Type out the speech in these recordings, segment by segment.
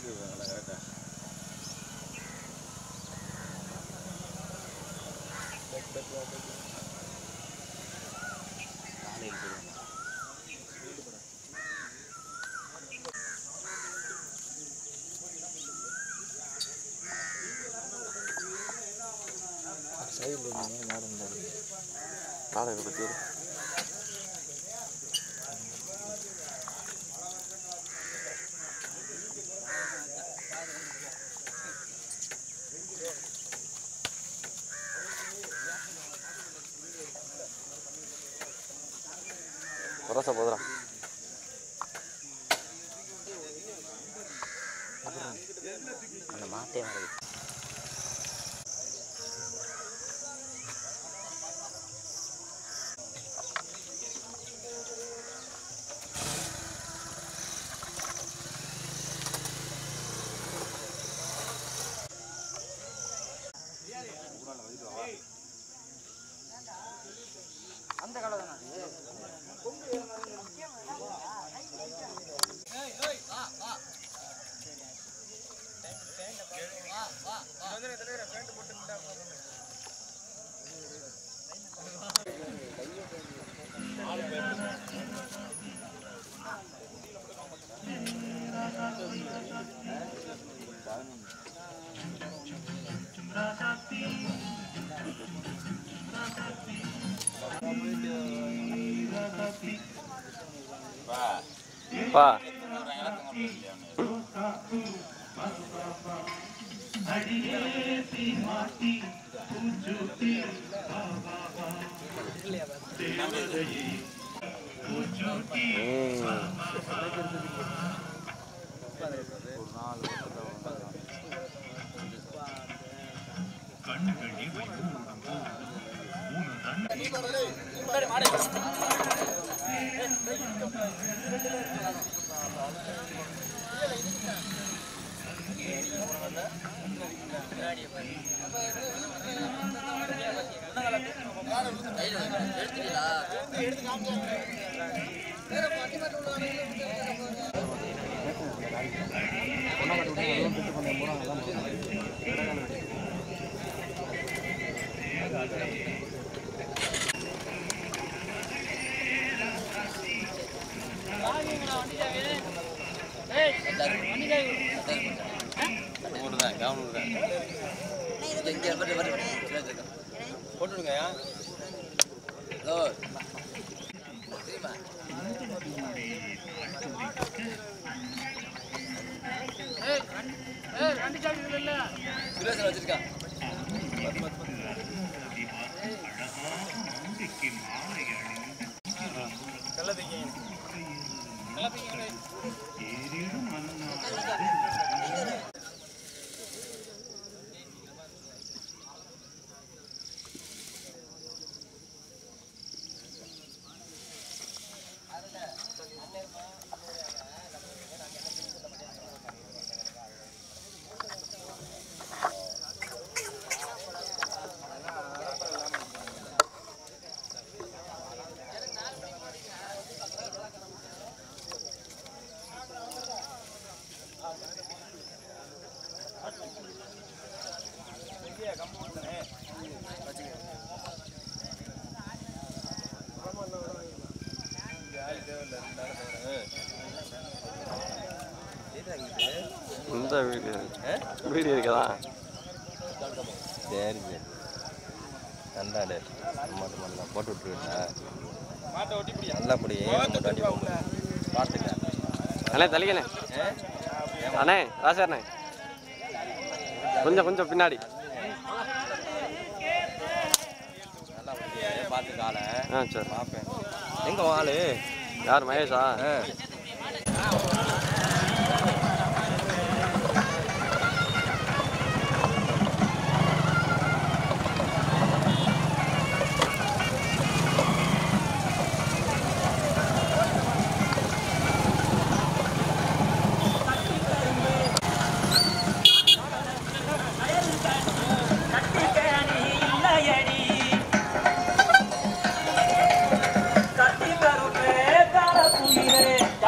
நாடகம் பற்றி வரசா போதுடா அந்த மாட்டே வருது பா இந்த வீடியோ வீடியோ இருக்கதா சரி சரி நல்லாடு மாட்டு மாட்டு போட்டு விட்டுருக்கா நல்லா படி பார்த்துக்க அண்ணே தலிக்கண்ணே அண்ணே ராசாண்ணே கொஞ்சம் கொஞ்சம் பின்னாடி நல்லா படி பார்த்து காலை ஆ சரி பார்ப்பேன் எங்கே ஆளு யார் மகேஷா ஆ கட்டி கருப்பே கால குயிலே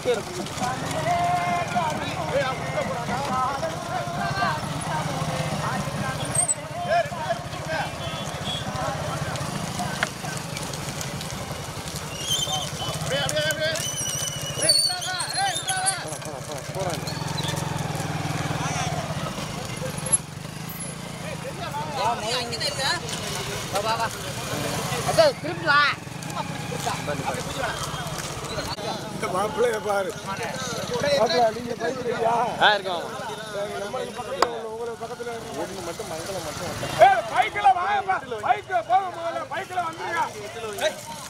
மாப்பிள்ளைய பாரு மாப்பிள்ளை நீங்க பைக்கியா ஆ இருக்கோம் நம்மளுக்கு பக்கத்துல உள்ள உங்களுக்கு பக்கத்துல ஒண்ணு மட்டும் மங்களம் மட்டும் பைக்கில் வாங்கப்பா பைக்கில் போக முதல்ல பைக்கில் வந்துருங்க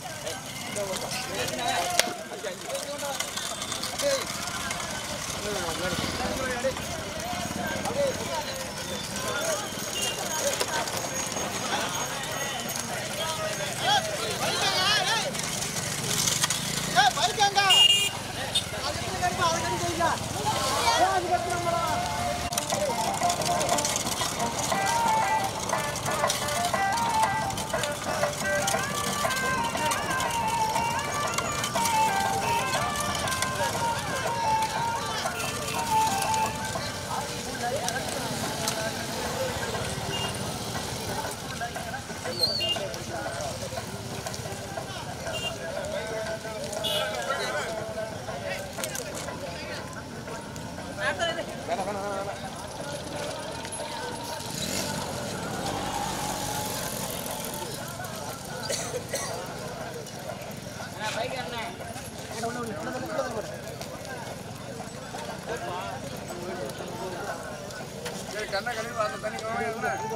கண்ணை கழுவி அந்த தண்ணி கழுவி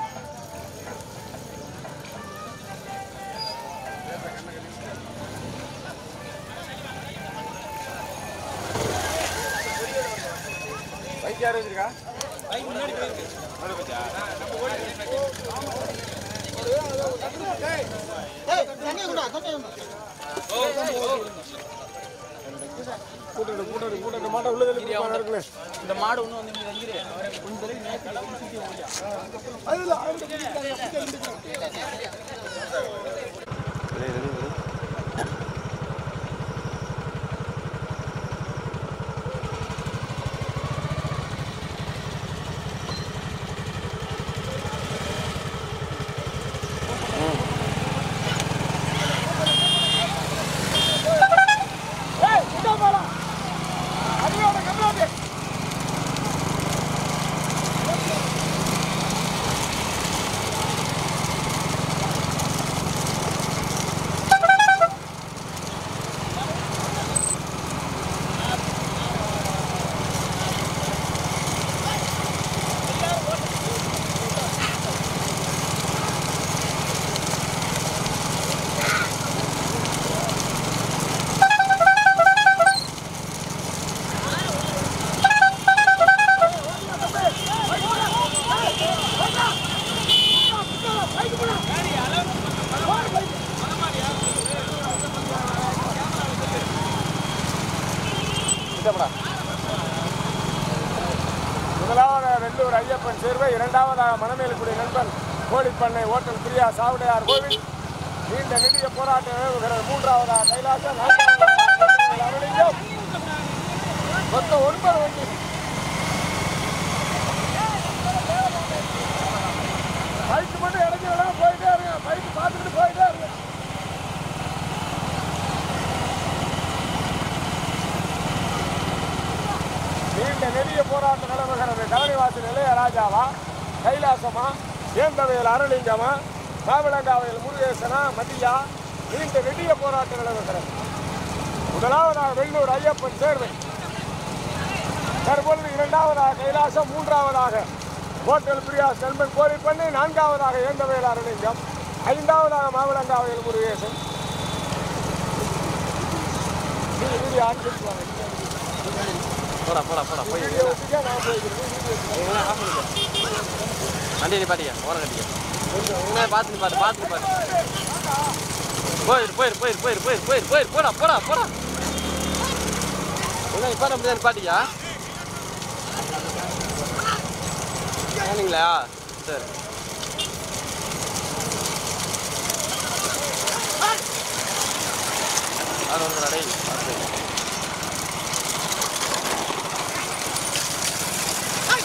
பைக் யார் வச்சிருக்கா கூட்டடு கூட்டடு கூட்டடு மாட்டை உள்ள தள்ளி போய் இருக்குல்ல இந்த மாடு ஒன்று வந்து இங்கே வந்துரு அவரை கொஞ்சம் தடவை நேற்று அதுல அவரு வெளியே வெளியே வெளியே ஏய் கிட்ட போலாம் அடியோட கம்லாடி முதலாவதாக வெள்ளூர் ஐயப்பன் சேர்வை இரண்டாவதாக மணமேலுக்குடி நண்பன் கோழிப்பண்ணை ஓட்டல் பிரியா சாவடையார் கோவில் நீண்ட நெடிய போராட்டம் நிலவுகிறது மூன்றாவதாக கைலாசம் நான்காவதாக அருளிங்கம் மொத்தம் ஒன்பது வண்டி பைக்கு மட்டும் இறங்கி விடாம போயிட்டே இருங்க பைக்கு பார்த்துட்டு போயிட்டே இருங்க நீண்ட நெடிய போராட்டம் நிலவுகிறது கவனிவாசி இளையராஜாவா கைலாசமா ஏந்தவையில் அருளிங்கமா காவலங்காவையில் முருகேசனா மதியா நீண்ட நெடிய போராட்டம் நிலவுகிறது முதலாவதாக வெள்ளூர் ஐயப்பன் சேர்வை தற்பொழுது இரண்டாவதாக கைலாசம் மூன்றாவதாக ஹோட்டல் பிரியா செல்வன் கோரிப்பண்ணி நான்காவதாக ஏந்தவையில் அருளிங்கம் ஐந்தாவதாக மாவிளங்காவையில் முருகேசன் நீங்க வீடியோ ஆன் பண்ணிட்டு வாங்க. போடா போடா போடா போய் வீடியோ வச்சுக்க, நான் போய்க்கிறேன். வீடியோ எங்கன்னா ஆஃப் பண்ணிக்க வண்டி நிப்பாட்டிக்க ஓரம் கட்டிக்க என்ன பார்த்து நிப்பாட்டு பார்த்து நிப்பாட்டு போயிரு போயிரு போயிரு போயிரு போயிரு போயிரு போயிரு போடா போடா போடா என்ன நிப்பாட்ட முடியாது நிப்பாட்டியா ஏனிங்களா சரி அது வந்து டேய் பார்த்து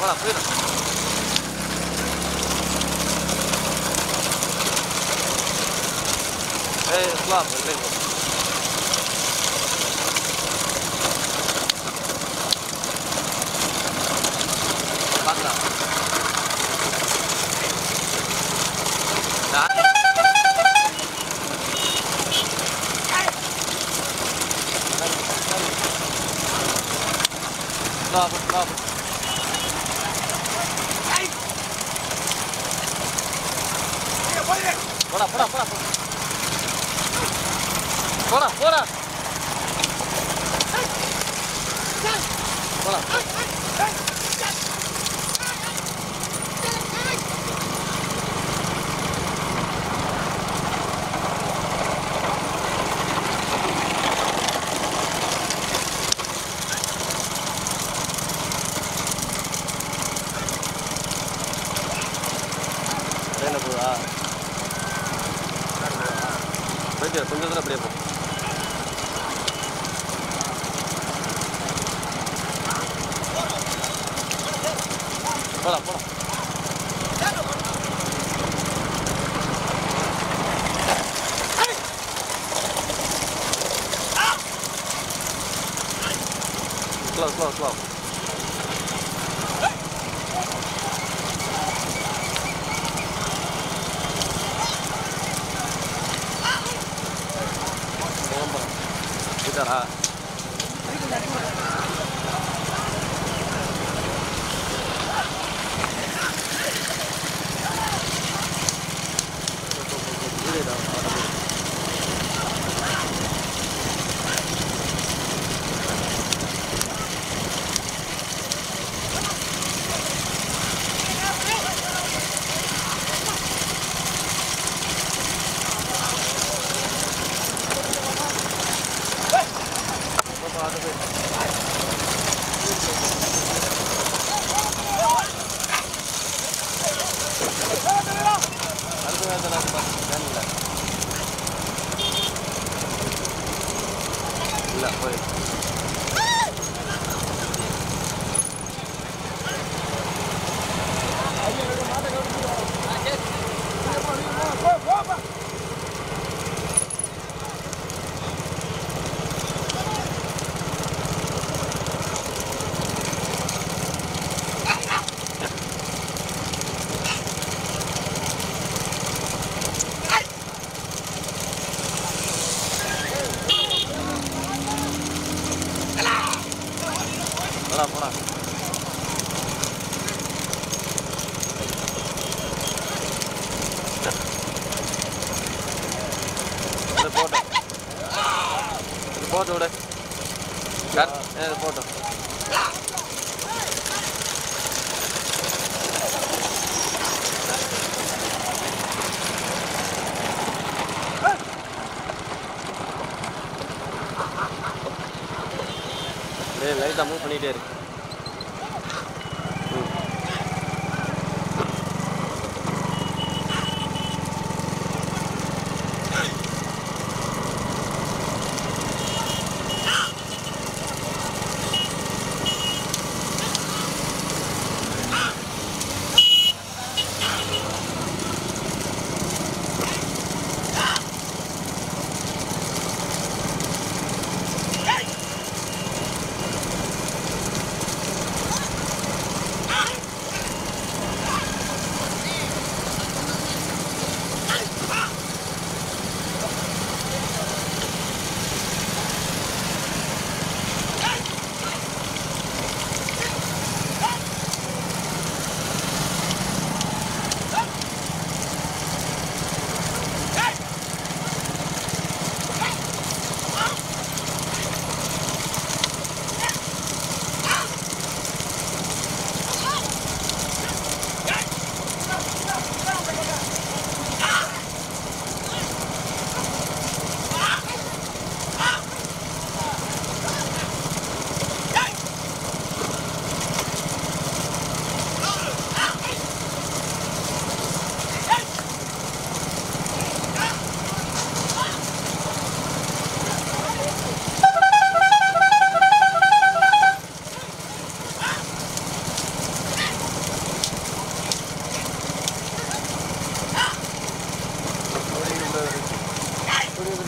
போடா போயிடு ஏய் ஸ்லோ இல்லை பார்க்கலாம் Stop, stop. போடா போடா போடா போடா போடா போடா ட்ரெயினில் போதா போயிட்டு கொஞ்சம் தூரம் அப்படியே போ போடா போடா ஸ்லோ ஸ்லோ ஸ்லோ போயிட்டாரா அடுத்த வேலை வேணுங்களா இல்லை போய் போடா போடா இது போட்டோம் இது போட்டு விடு கட் இது போட்டோம் டேய் லைட்டாக மூவ் பண்ணிகிட்டே இருக்கு ம்.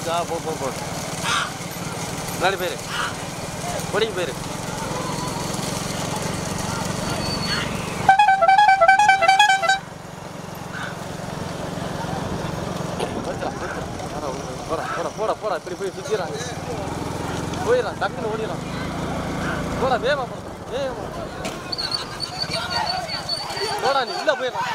போச்சா போ போ போ முன்னாடி போயிரு கொடிக்கு போயிரு போச்சுடா, போச்சுடா. வாடா, உள்ள. போடா போடா போடா போடா இப்படி போய் சுத்திடுறான் போயிடறான் டக்குன்னு ஓடிடறான் போடா வேகமா போடா வேகமா போடா நீ உள்ள போயிடறான்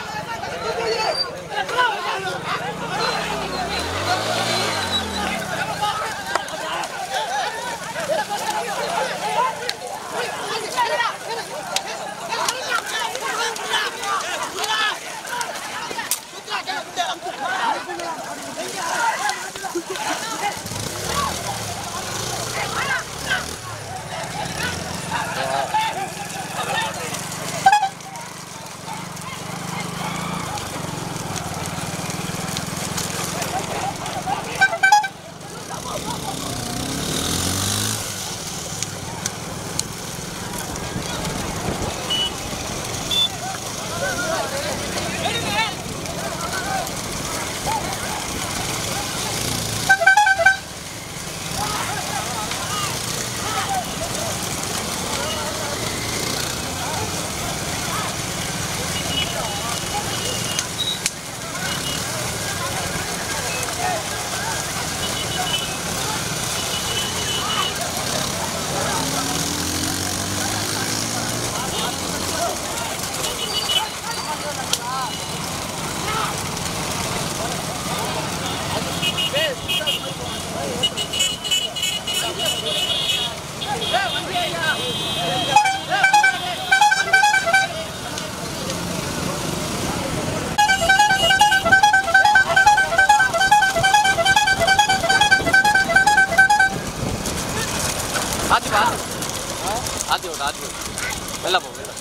ஆத்தி வா ஆத்தி விட்டு ஆத்தி விட்டு வெளில போ வெளில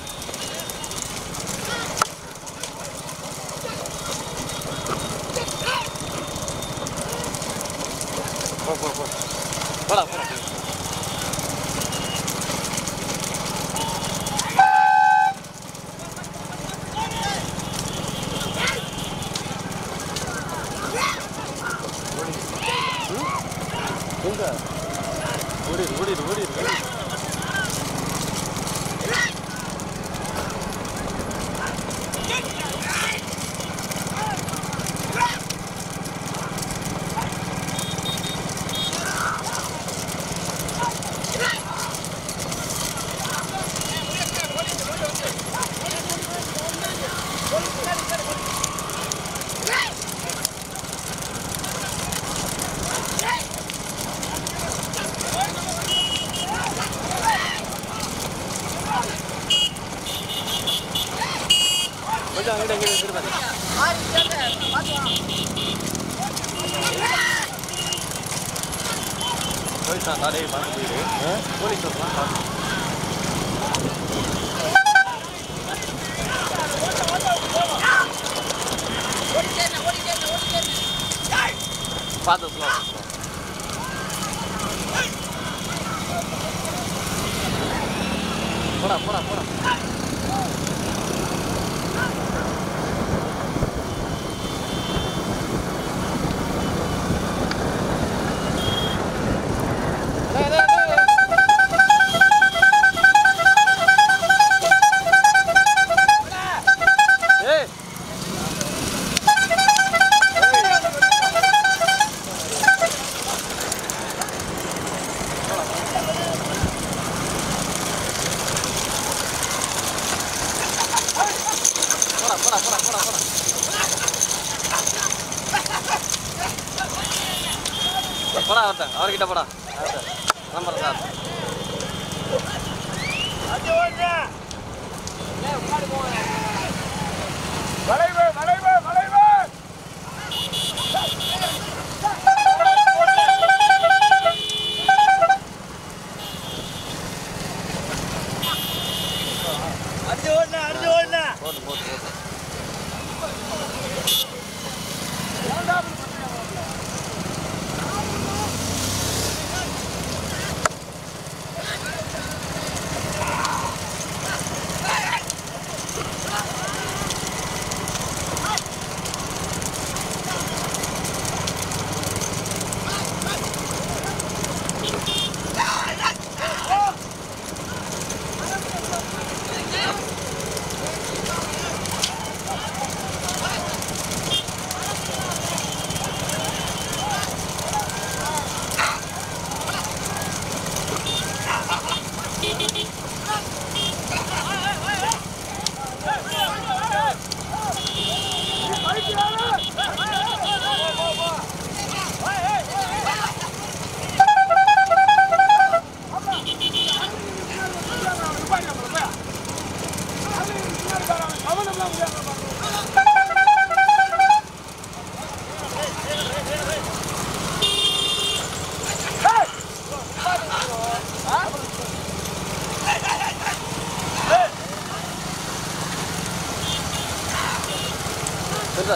போ போ போ போடா போடா எங்க ஓடிடு ஓடிடு ஓடிடு கொஞ்சம் அங்கிட்ட இங்கிட்ட திரும்ப போலீஸ் தான் நாளே பார்த்து போயிடு போலீஸ் வரலாம் பார்த்து பார்த்து சொல்லலாம் போடா போடா போடா டேய், டேய், டேய். ஏய் போடா போடா போடா போடா போடா போடா ஒருத்தன் அவர்கிட்ட போடா நம்பர் சார் வளைவு வளைவு வளைவு போட்டு போட்டு போட்டு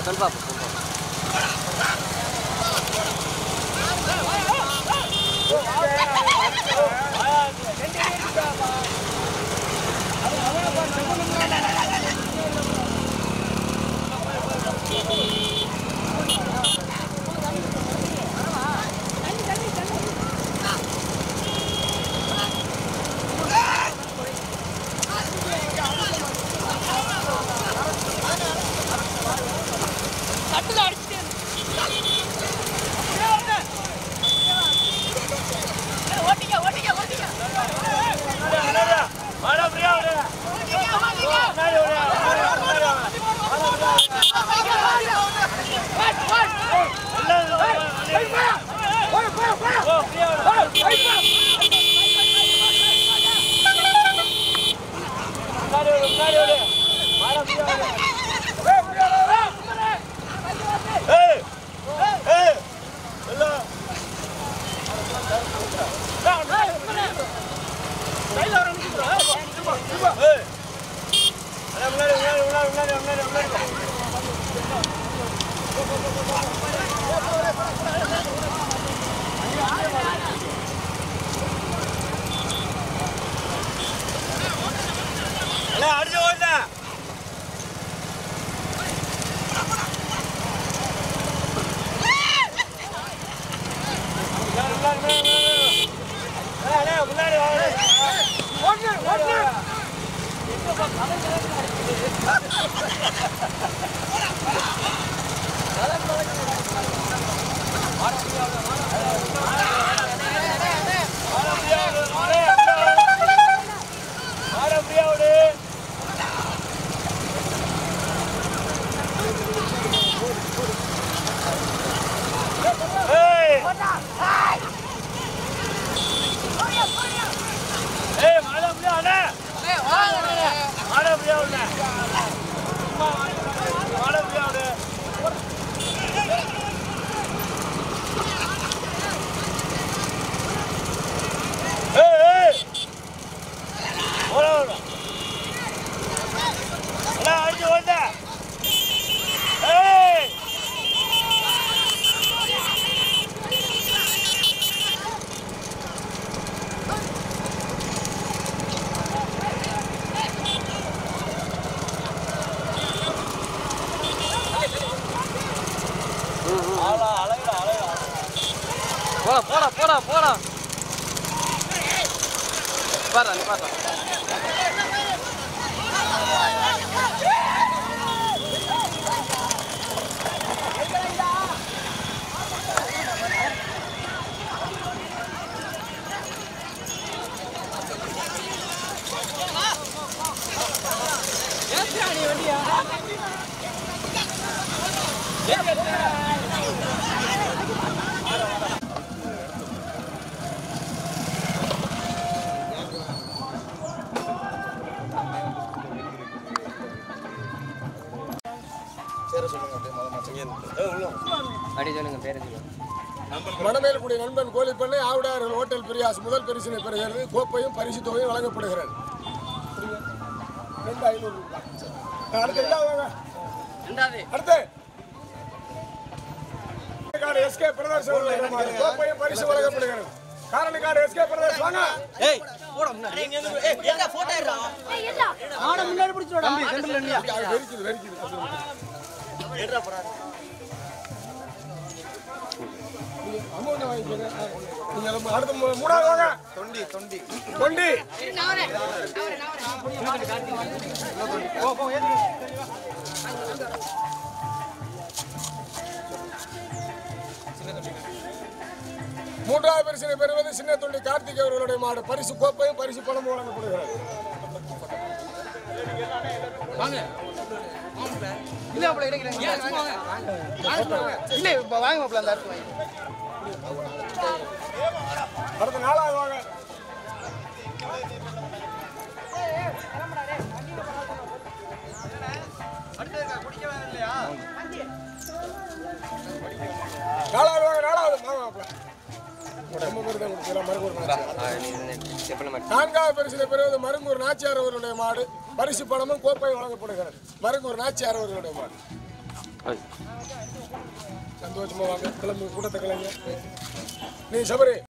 சொல்பா சொல்பா போடா போடா போடா போடா பாரு நீ பாரு அடி சொல்லுங்க பேரு சொல்லுங்க மணமேல்குடி நண்பன் கோழிப்பண்ணை ஆவுடையார்கள் ஹோட்டல் பிரியாஸ் முதல் பரிசினை பெறுகிறது கோப்பையும் பரிசு தொகையும் வழங்கப்படுகிறது ரெண்டு ஐநூறு ரூபாய். அடுத்து ரெண்டாவது வாங்க. ரெண்டாவது அடுத்து கார்டு எஸ்கே பிரதர்ஸ் அவர்களுடைய மாடு. கோப்பையும் பரிசு வழங்கப்படுகிறது காரணி கார்டு எஸ்கே பிரதர்ஸ் வாங்க ஏய் போடா முன்னாடி தம்பி சென்டர்ல இல்லையா அது வெறிக்குது வெறிக்குது அமௌண்ட் வாங்கிக்கோங்க நீங்க எல்லாம் அடுத்து மூ- மூணாவது வாங்க தொண்டி தொண்டி தொண்டி மூன்றாவது பரிசினை பெறுவது சின்ன தொண்டி கார்த்திக் அவர்களுடைய மாடு பரிசு கோப்பையும் பரிசு பணமும் வழங்கப்படுகிறது இல்ல அப்படி கிடைக்கிறேன் இல்ல இப்ப வாங்க மாப்ள அந்த இடத்துல அடுத்த நாலாவது வாங்க நாலாவது வாங்க நாலாவது வாங்க மாப்பிள. நம்ம பேர் தான் கொடுக்கலாம், மறுபூர் நாச்சியார். நான்காவது பரிசினை பெறுவது மருங்கூர் நாச்சியார் அவர்களுடைய மாடு பரிசு பணமும் கோப்பை வழங்கப்படுகிறது மருங்கூர் நாச்சியார் அவர்களுடைய மாடு ஓய். சந்தோஷமா வாங்க கிளம்பு கூட்டத்தை கிளம்பு நீ சபரி